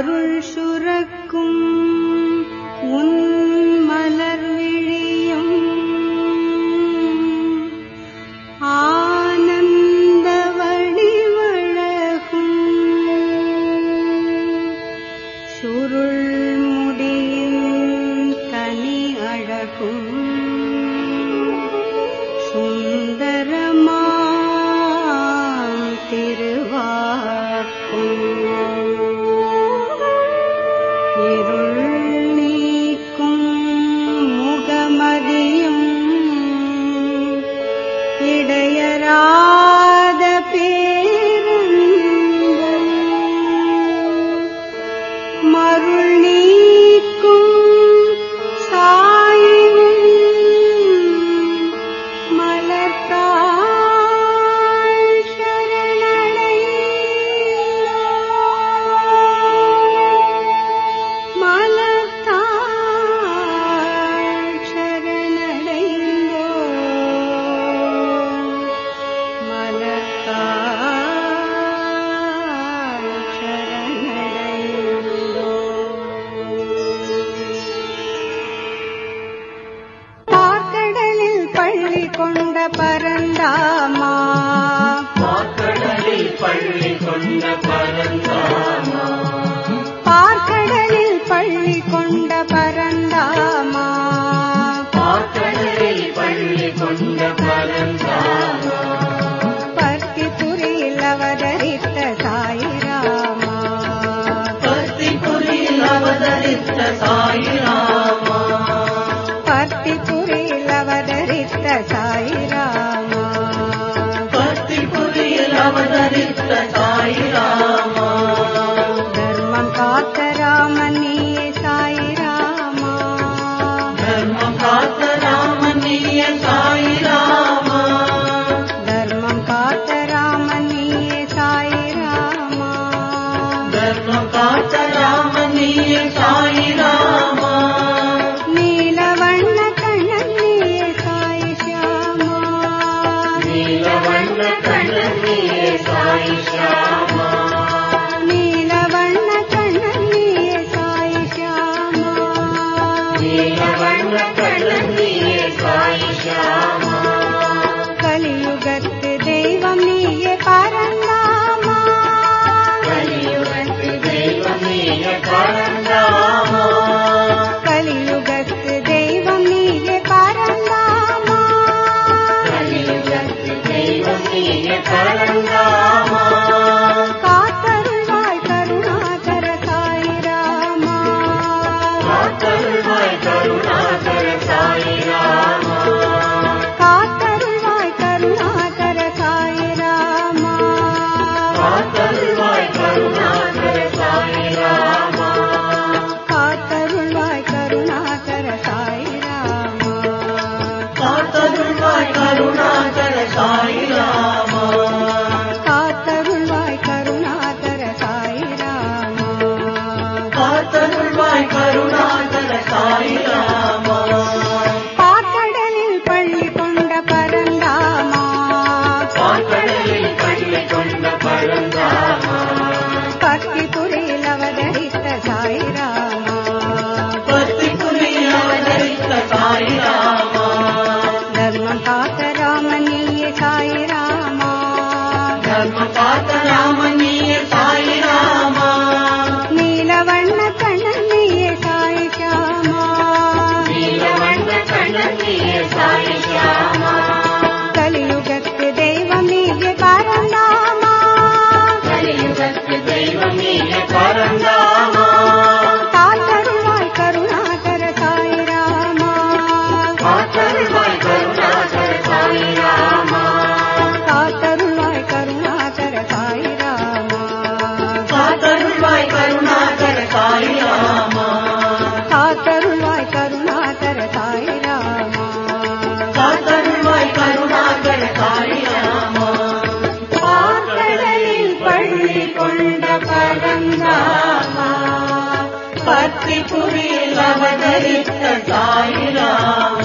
அருள் சுரக்கும் உன் மலர் விழியும் ஆனந்த வடிவழகும் சுருள் முடியின் தனி அழகும் சுந்தரமாம் திருவாக்கும் இருள் நீக்கும் முகமதியும் இடையராத பேரன்பும் மருள் நீக்கும் சாயும் மலர்த்தாள் சரணடைந்தோம் மலர்த்தாள் சரணடைந்தோம் மலர்த்தாள் சரணடைந்தோம் பார்க்கடலில் பள்ளி கொண்ட பரந்தாமா மாக்கடலில் பள்ளி கொண்ட பரந்தாமா பார்க்கடலில் பள்ளி கொண்ட பரந்தாமா மாக்கடலில் பள்ளி கொண்ட பரந்தாமா பர்த்திபுரியில் அவதரித்த சாயிராமா பத்திபுரியில் அவதரித்த சாயிராமா பர்த்திபுரியில் அவதரித்த சாயிராமா பத்திபுரியில் அவதரித்த சாயிராமா தர்மம் காத்த ராமன் நீயே சாயிராமா தர்மம் காத்த ராமனிய சாயிராமா தர்மம் காத்த ராமன் நீயே சாயிராமா தர்மம் காத்த ராமனிய சாயிராமா நீலவண்ண கண்ணன் நீயே சாய் ஷியாமா நீலவண்ண கண்ணனிய சாய் ஷியாமா நீலவண்ண கண்ணன் நீயே சாய் ஷியாமா நீலவண்ண கண்ணனிய சாய் ஷியாமா கலியுகத்து தெய்வம் நீயே பரந்தாமா கலியுகத்து தெய்வமேய பரந்தாமா கலியுகத்து தெய்வம் நீயே பரந்தாமா கலியுகத்து தெய்வமேய பரந்தாமா காத்தருள்வாய் கருணாகர சாயிராமா காத்தருள்வாய் கருணாகர சாயிராமா காத்தருள்வாய் கருணாகர சாயிராமா காத்தருள்வாய் கருணாகர சாயிராமா காத்தருள்வாய் கருணாகர சாயிராமா காத்தருள்வாய் கருணாகர சாயிராமா காத்தருள்வாய் கருணாகர சாயிராமா காத்தருள்வாய் கருணாகர சாயிராமா பாக்கடலில் பள்ளி கொண்ட பரந்தாமா பாக்கடலில் பள்ளி கொண்ட பரந்தாமா பக்திபுரியில் அவதரித்த சாயிராமா பத்திக்குரியில் அவதரித்த சாயிராமா தர்மம் காத்த ராமனியே சாயிராமா தர்ம காத்த ராமனிய சாயிராமா நீலவண்ண கண்ணனியே சாய் ஷியாமா நீலவண்ண கண்ணனிய சாயிராமா கலியுகத்து தெய்வம் நீயே பரந்தாமா கலியுகத்து தெய்வமேய பரந்தாமா காத்தருள்வாய் கருணாகர சாயிராமா காத்தருள்வாய் கருணாகர சாயிராமா காத்தருள்வாய் கருணாகர சாயிராமா காத்தருள்வாய் கருணாகர சாயிராமா காத்தருள்வாய் கருணாகர சாயிராமா காத்தருள்வாய் கருணாகர சாயிராமா பார்க்கடலில் பள்ளி கொண்ட பரந்தாமா பத்திபுரியில் அவதரித்த சாயிராமா